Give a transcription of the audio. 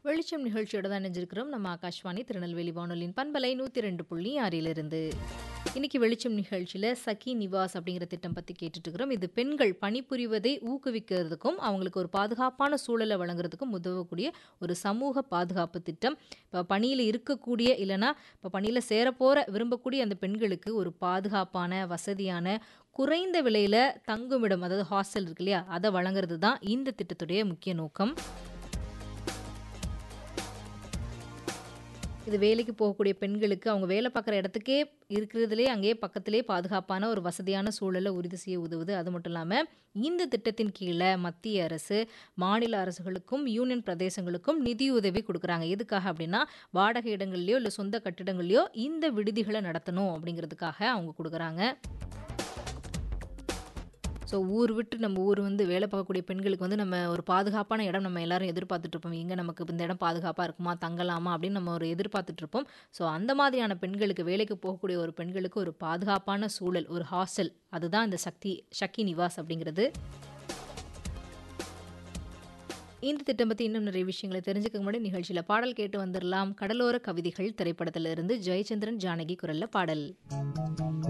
வெளிச்சம் நிகழ்ச்சியோட தான் இணைஞ்சிருக்கிறோம் நம்ம ஆகாஷ்வாணி திருநெல்வேலி வானொலியின் பண்பலை நூற்றி ரெண்டு புள்ளி ஆறிலிருந்து இன்னைக்கு வெளிச்சம் நிகழ்ச்சியில் சகி நிவாஸ் அப்படிங்கிற திட்டம் பற்றி கேட்டுட்டு இருக்கிறோம் இது பெண்கள் பணிபுரிவதை ஊக்குவிக்கிறதுக்கும் அவங்களுக்கு ஒரு பாதுகாப்பான சூழலை வழங்குறதுக்கும் உதவக்கூடிய ஒரு சமூக பாதுகாப்பு திட்டம் இப்போ பணியில் இருக்கக்கூடிய இல்லைன்னா இப்போ பணியில் சேரப்போகிற விரும்பக்கூடிய அந்த பெண்களுக்கு ஒரு பாதுகாப்பான வசதியான குறைந்த விலையில் தங்குமிடம் அதாவது ஹாஸ்டல் இருக்கு இல்லையா அதை வழங்குறது தான் இந்த திட்டத்துடைய முக்கிய நோக்கம் இது வேலைக்கு போகக்கூடிய பெண்களுக்கு அவங்க வேலை பார்க்குற இடத்துக்கே இருக்கிறதுலே அங்கேயே பக்கத்திலே பாதுகாப்பான ஒரு வசதியான சூழலை உறுதி செய்ய உதவுது அது மட்டும் இல்லாமல் இந்த திட்டத்தின் கீழே மத்திய அரசு மாநில அரசுகளுக்கும் யூனியன் பிரதேசங்களுக்கும் நிதியுதவி கொடுக்குறாங்க எதுக்காக அப்படின்னா வாடகை இடங்கள்லையோ இல்லை சொந்த கட்டிடங்கள்லையோ இந்த விடுதிகளை நடத்தணும் அப்படிங்கிறதுக்காக அவங்க கொடுக்குறாங்க ஸோ ஊர் விட்டு நம்ம ஊர் வந்து வேலை பார்க்கக்கூடிய பெண்களுக்கு வந்து நம்ம ஒரு பாதுகாப்பான இடம் நம்ம எல்லாரும் எதிர்பார்த்துட்டு இருப்போம் எங்கே நமக்கு இந்த இடம் பாதுகாப்பாக இருக்குமா தங்கலாமா அப்படின்னு நம்ம ஒரு எதிர்பார்த்துட்டு இருப்போம் ஸோ அந்த மாதிரியான பெண்களுக்கு வேலைக்கு போகக்கூடிய ஒரு பெண்களுக்கு ஒரு பாதுகாப்பான சூழல் ஒரு ஹாஸ்டல் அதுதான் இந்த சக்தி சக்கி நிவாஸ் அப்படிங்கிறது இந்த திட்டம் பற்றி இன்னும் நிறைய விஷயங்களை தெரிஞ்சுக்க முன்னாடி நிகழ்ச்சியில் பாடல் கேட்டு வந்துடலாம் கடலோர கவிதைகள் திரைப்படத்திலிருந்து ஜெயச்சந்திரன் ஜானகி குரல்ல பாடல்